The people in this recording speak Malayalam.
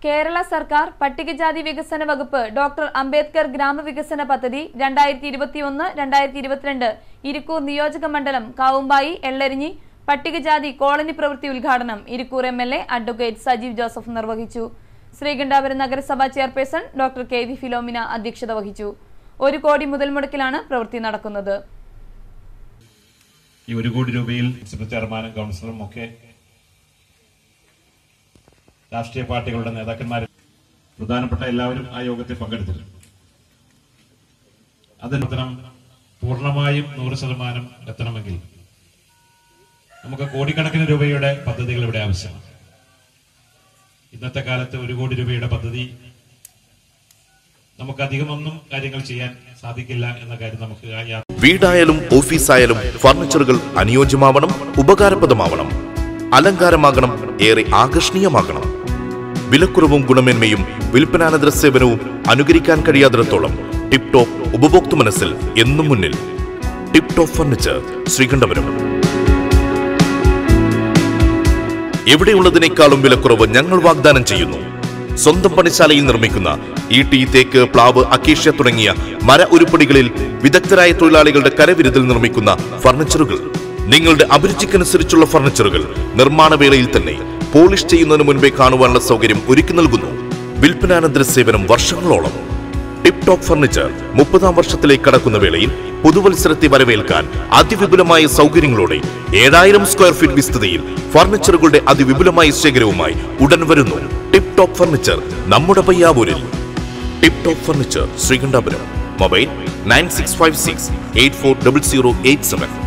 കേരള സർക്കാർ പട്ടികജാതി വികസന വകുപ്പ് ഡോക്ടർ അംബേദ്കർ ഗ്രാമവികസന പദ്ധതി രണ്ടായിരത്തി ഇരുപത്തിയൊന്ന് രണ്ടായിരത്തി ഇരുപത്തിരണ്ട് ഇരിക്കൂർ നിയോജക മണ്ഡലം കാവുമ്പായി എള്ളരിഞ്ഞി പട്ടികജാതി കോളനി പ്രവൃത്തി ഉദ്ഘാടനം Irikkur M L A advocate Sajeev Joseph നിർവഹിച്ചു ശ്രീകണ്ഠാപുരം നഗരസഭാ chairperson doctor K V Philomina അധ്യക്ഷത വഹിച്ചു ഒരു കോടി മുതൽ മുടക്കിലാണ് പ്രവൃത്തി നടക്കുന്നത് ഈ ഒരു കോടി രൂപയിൽ മുനിസിപ്പൽ ചെയർമാനും കൗൺസിലറും ഒക്കെ രാഷ്ട്രീയ പാർട്ടികളുടെ നേതാക്കന്മാരും പ്രധാനപ്പെട്ട എല്ലാവരും ആ യോഗത്തിൽ പങ്കെടുത്തിട്ടുണ്ട് അതിന് ഉത്തരം പൂർണ്ണമായും നൂറ് ശതമാനം എത്തണമെങ്കിൽ നമുക്ക് കോടിക്കണക്കിന് രൂപയുടെ പദ്ധതികൾ ഇവിടെ ആവശ്യമാണ് ഇന്നത്തെ കാലത്ത് ഒരു കോടി രൂപയുടെ പദ്ധതി നമുക്ക് അധികമൊന്നും കാര്യങ്ങൾ ചെയ്യാൻ സാധിക്കില്ല എന്ന കാര്യം നമുക്ക് ആ യാ- വീടായാലും ഓഫീസായാലും ഫർണിച്ചറുകൾ അനുയോജ്യമാവണം ഉപകാരപ്രദമാവണം അലങ്കാരമാകണം ഏറെ ആകർഷണീയമാകണം വിലക്കുറവും ഗുണമേന്മയും വിൽപ്പനാനന്തര സേവനവും അനുകരിക്കാൻ കഴിയാത്തിടത്തോളം ടിപ് ടോപ്പ് ഉപഭോക്തൃ മനസ്സിൽ എന്നും മുന്നിൽ ടിപ് ടോപ്പ് ഫർണിച്ചർ ശ്രീകണ്ഠപുരം എവിടെയുള്ളതിനേക്കാളും വിലക്കുറവ് ഞങ്ങൾ വാഗ്ദാനം ചെയ്യുന്നു സ്വന്തം പണിശാലയിൽ നിർമ്മിക്കുന്ന ഈട്ടി തേക്ക് പ്ലാവ് അക്കേഷ്യ തുടങ്ങിയ മര ഉരുപ്പടികളിൽ വിദഗ്ധരായ തൊഴിലാളികളുടെ കരവിരുതിൽ നിർമ്മിക്കുന്ന ഫർണിച്ചറുകൾ നിങ്ങളുടെ അഭിരുചിക്കനുസരിച്ചുള്ള ഫർണിച്ചറുകൾ നിർമ്മാണ വേളയിൽ തന്നെ പോളിഷ് ചെയ്യുന്നതിന് മുൻപേ കാണുവാനുള്ള സൗകര്യം ഒരുക്കി നൽകുന്നു വിൽപ്പനാനന്തര സേവനം വർഷങ്ങളോളം ടിപ് ടോപ്പ് ഫർണിച്ചർ മുപ്പതാം വർഷത്തിലേക്ക് കടക്കുന്ന വേളയിൽ പുതുവത്സരത്തെ വരവേൽക്കാൻ അതിവിപുലമായ സൗകര്യങ്ങളോടെ ഏഴായിരം സ്ക്വയർ ഫീറ്റ് വിസ്തൃതിയിൽ ഫർണിച്ചറുകളുടെ അതിവിപുലമായ ശേഖരവുമായി ഉടൻ വരുന്നു ടിപ് ടോപ്പ് ഫർണിച്ചർ നമ്മുടെ പയ്യാവൂരിൽ tip top furniture Sreekandapuram mobile nine six five six eight four double zero eight seven